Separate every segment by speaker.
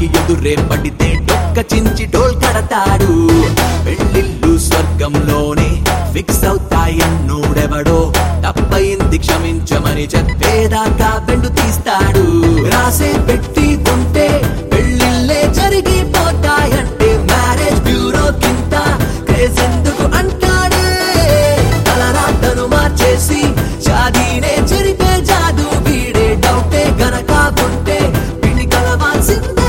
Speaker 1: పెళ్ళానికి ఎదురే పడితే డొక్క చించి డోల్ కడతాడు పెళ్ళిళ్ళు స్వర్గంలోనే ఫిక్స్ అవుతాయన్నోడెవడో తప్పయింది క్షమించమని చెప్పేదాకా బెండు తీస్తాడు రాసే పెట్టి ఉంటే పెళ్ళిళ్ళే జరిగిపోతాయంటే మ్యారేజ్ బ్యూరో కింద క్రేజ్ ఎందుకు అంటాడే తలరాతను మార్చేసి షాదీనే జరిపే జాదు వీడే డౌటే గనక ఉంటే పిన్ని కలవాల్సిందే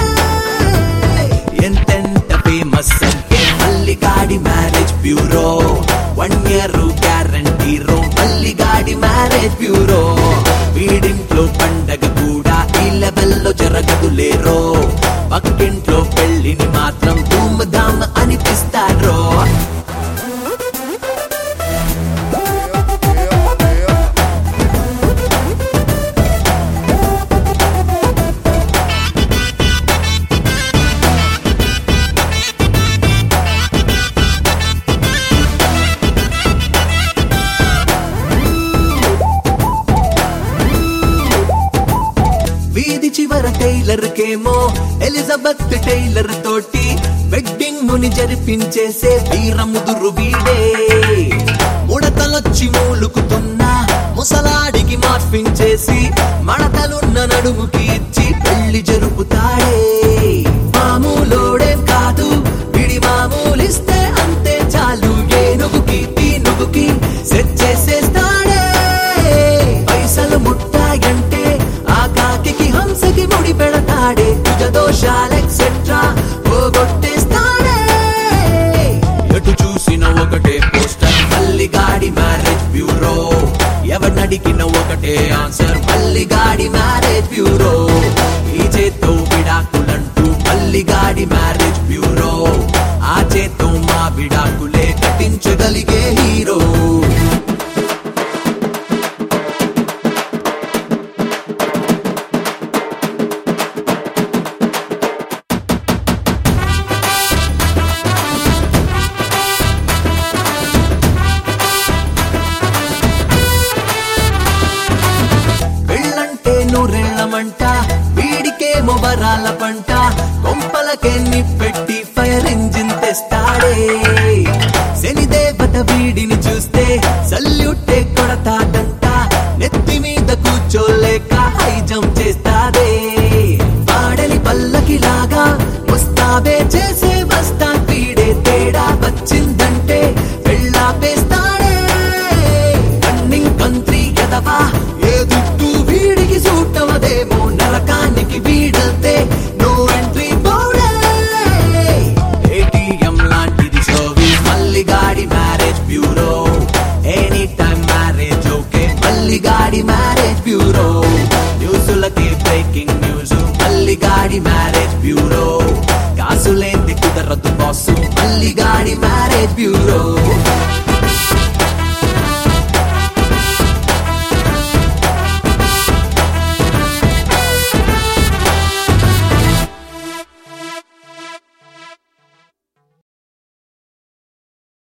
Speaker 1: ఎంతెంత ఫేమస్ అంటే మల్లిగాడి marriage bureau one year guarantee రో మల్లిగాడి మ్యారేజ్ బ్యూరో వీడింట్లో పండగ కూడా ఈ లెవెల్లో జరగదు లేరో పక్కింట్లో పెళ్లిని మాత్రం ధూమ్ ధామ్ అనిపిస్తారో వీధి చివర టైలర్ కేమో ఎలిజబెత్ టైలర్ తోటి వెడ్డింగ్ ముని జరిపించేసే వీరముదురు వీడే ముడతలొచ్చి మూలుకుతున్న ముసలాడికి మార్పించేసి మడతలున్న నడుముకి ఇచ్చి పెళ్లి జరుపుతాడే మామూలోడేం కాదు విడి మామూలిస్తే అంతే చాలు ఏనుగుకి తీనుగుకి సెట్ చేసేస్తాడే పైసలు ముట్టాయంటే ఆ కాకి హంసకి ముడి పెడతాడే కుజ దోషాలు ఎక్సెట్రా పోగొట్టేస్తాడే ఎటు చూసిన ఒకటే పోస్టర్ మల్లిగాడి మ్యారేజ్ బ్యూరో ఎవరినడిగిన ఒకటే ఆన్సర్ మల్లిగాడి మ్యారేజ్ బ్యూరో ఈ చేత్తో విడాకులంటూ మల్లిగాడి మ్యారేజ్ బ్యూరో ఆ చేత్తో మా విడాకులే కట్టించగలిగే హీరో పెళ్ళంటే నూరెళ్ళమంట వీడికేమో వరాల పంట కొంపలకే నిప్పెట్టి ఫైర్ ఇంజిన్ తెస్తాడే శనిదేవత వీడిని చూస్తే సల్యూటే కొడతాడంట నెత్తి మీద కూర్చోలేక హై జంప్ చేస్తాదే పాడలి పల్లకిలాగా వస్తావే చేసే వస్తా వీడే తేడా వచ్చిందంటే వెళ్ళాపేస్తాడే రన్నింగ్ కంట్రీ ఎదవా ఏ దుట్టు వీడికి సూట్ అవదేమో నరకానికి వీడల్తే నో ఎంట్రీ బోర్డే ఏటీఎం లాంటిది సర్వీస్ మల్లిగాడి marriage bureau any time marriage okay మల్లిగాడి మ్యారేజ్ బ్యూరో న్యూస్లకి బ్రేకింగ్ న్యూస్ మల్లిగాడి మ్యారేజ్ బ్యూరో కాసులేంది కుదరదు బాసు మల్లిగాడి మ్యారేజ్ బ్యూరో